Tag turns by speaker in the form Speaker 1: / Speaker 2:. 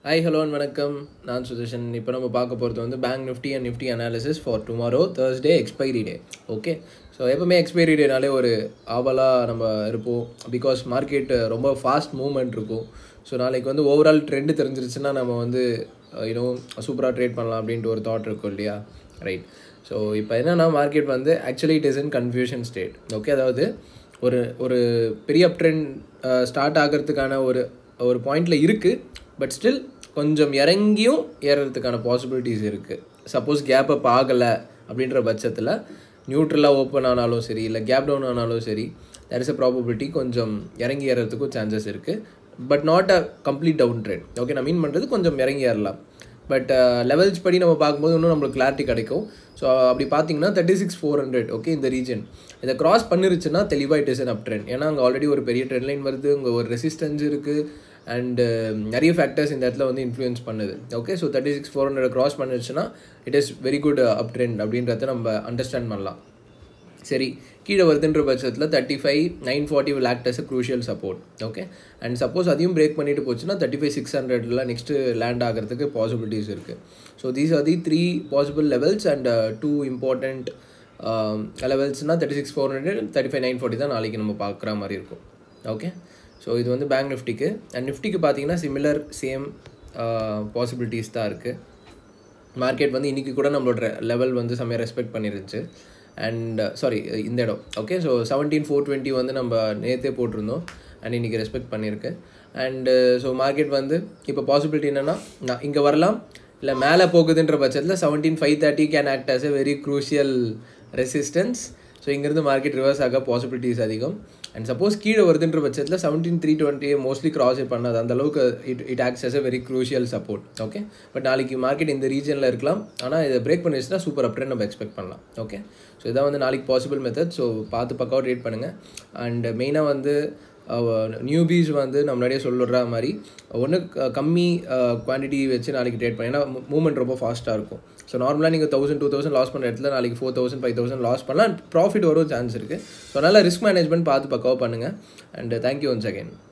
Speaker 1: hi hello வணக்கம் நான் சுதர்ஷன் இப்போ நம்ம பார்க்க போகிறது வந்து bank nifty and nifty analysis for tomorrow Thursday expiry day okay so எப்போவுமே எக்ஸ்பைரி டேனாலே ஒரு ஆவலாக நம்ம இருப்போம் பிகாஸ் மார்க்கெட் ரொம்ப ஃபாஸ்ட் மூவ்மெண்ட் இருக்கும் ஸோ நாளைக்கு வந்து ஓவரால் ட்ரெண்டு தெரிஞ்சிருச்சுன்னா நம்ம வந்து யூனோ சூப்பராக ட்ரேட் பண்ணலாம் அப்படின்ட்டு ஒரு தாட் இருக்கும் இல்லையா ரைட் ஸோ இப்போ என்னென்னா மார்க்கெட் வந்து actually it is in confusion state okay அதாவது ஒரு ஒரு பெரிய அப் ட்ரெண்ட் ஸ்டார்ட் ஆகிறதுக்கான ஒரு ஒரு பாயிண்டில் இருக்குது பட் ஸ்டில் கொஞ்சம் இறங்கியும் ஏறுறதுக்கான பாசிபிலிட்டிஸ் இருக்குது சப்போஸ் கேப் அப் ஆகலை அப்படின்ற பட்சத்தில் நியூட்ரலாக ஓப்பன் ஆனாலும் சரி இல்லை கேப் டவுன் ஆனாலும் சரி தேர் இஸ் அ ப்ராபபிலிட்டி கொஞ்சம் இறங்கி ஏறதுக்கும் சான்சஸ் இருக்குது but not uh complete down trend okay நான் மீன் பண்ணுறது கொஞ்சம் இறங்கி ஏறலாம் பட் லெவல்ஸ் படி நம்ம பார்க்கும்போது இன்னும் நம்மளுக்கு கிளாரிட்டி கிடைக்கும் ஸோ அப்படி பார்த்தீங்கன்னா thirty six four hundred okay இந்த ரீஜன் இதை கிராஸ் பண்ணிருச்சுன்னா தெளிவாக it is an up trend ஏன்னா அங்கே ஆல்ரெடி ஒரு பெரிய ட்ரெண்ட் லைன் வருது அங்கே ஒரு ரெசிஸ்டன்ஸ் இருக்குது அண்டு நிறைய ஃபேக்டர்ஸ் இந்த இடத்துல வந்து இன்ஃப்ளூயன்ஸ் பண்ணுது okay so thirty six four hundred cross பண்ணிருச்சுன்னா it is very good up trend அப்படின்றத நம்ம அண்டர்ஸ்டாண்ட் பண்ணலாம் சரி கீழே வருதுன்ற பட்சத்தில் thirty five nine forty will act as a crucial support okay and suppose அதையும் பிரேக் பண்ணிட்டு போச்சுன்னா தேர்ட்டி ஃபைவ் சிக்ஸ் ஹண்ட்ரட்ல நெக்ஸ்ட்டு லேண்ட் ஆகிறதுக்கு பாசிபிலிட்டிஸ் இருக்குது so these are the three possible levels and two important லெவல்ஸ்னால் thirty six four hundred thirty five nine forty தான் நாளைக்கு நம்ம பார்க்குற மாதிரி இருக்கும் ஓகே ஸோ இது வந்து பேங்க் நிஃப்டிக்கு அண்ட் நிஃப்டிக்கு பார்த்தீங்கன்னா சிமிலர் சேம் பாசிபிலிட்டிஸ் தான் இருக்குது மார்க்கெட் வந்து இன்றைக்கி கூட நம்மளோட லெவல் வந்து செம்மையாக ரெஸ்பெக்ட் பண்ணிருந்துச்சு அண்ட் சாரி இந்த இடம் okay so seventeen four twenty வந்து நம்ம நேற்றே போட்டிருந்தோம் அண்ட் இன்றைக்கி ரெஸ்பெக்ட் பண்ணியிருக்கு அண்டு ஸோ மார்க்கெட் வந்து இப்போ பாசிபிலிட்டி என்னென்னா நான் இங்கே வரலாம் இல்லை மேலே போகுதுன்ற பட்சத்தில் seventeen five thirty can act as a very crucial resistance so இங்கேருந்து மார்க்கெட் ரிவர்ஸ் ஆக பாசிபிலிட்டிஸ் அதிகம் அண்ட் சப்போஸ் கீழே வருதுன்ற பட்சத்தில் செவன்டீன் த்ரீ டுவெண்ட்டியை மோஸ்ட்லி கிராஸ் பண்ணாது அந்த அளவுக்கு it it acts as a very crucial support okay but நாளைக்கு மார்க்கெட் இந்த ரீஜனில் இருக்கலாம் ஆனால் இதை பிரேக் பண்ணிச்சுன்னா சூப்பர் அப்ட்ரெண்ட் நம்ம எக்ஸ்பெக்ட் பண்ணலாம் ஓகே ஸோ இதான் வந்து நாளைக்கு பாசிபிள் மெத்தட் ஸோ பார்த்து பக்காவாக ட்ரேட் பண்ணுங்கள் அண்ட் மெயினாக வந்து நியூபீஸ் வந்து நம்ம முன்னாடியே சொல்லுற மாதிரி ஒன்று கம்மி குவான்டிட்டி வச்சு நாளைக்கு ட்ரேட் பண்ணி ஏன்னா மூவ்மெண்ட் ரொம்ப ஃபாஸ்ட்டாக இருக்கும் ஸோ நார்மலாக நீங்கள் தௌசண்ட் டூ தௌசண்ட் லாஸ் பண்ணுற இடத்துல நாளைக்கு four thousand five thousand loss பண்ணலாம் ப்ராஃபிட் வரும் சான்ஸ் இருக்குது ஸோ அதனால் ரிஸ்க் மேனேஜ்மெண்ட் பார்த்து பக்காவாக பண்ணுங்கள் அண்ட் தேங்க்யூ ஒன்ஸ் அகேன்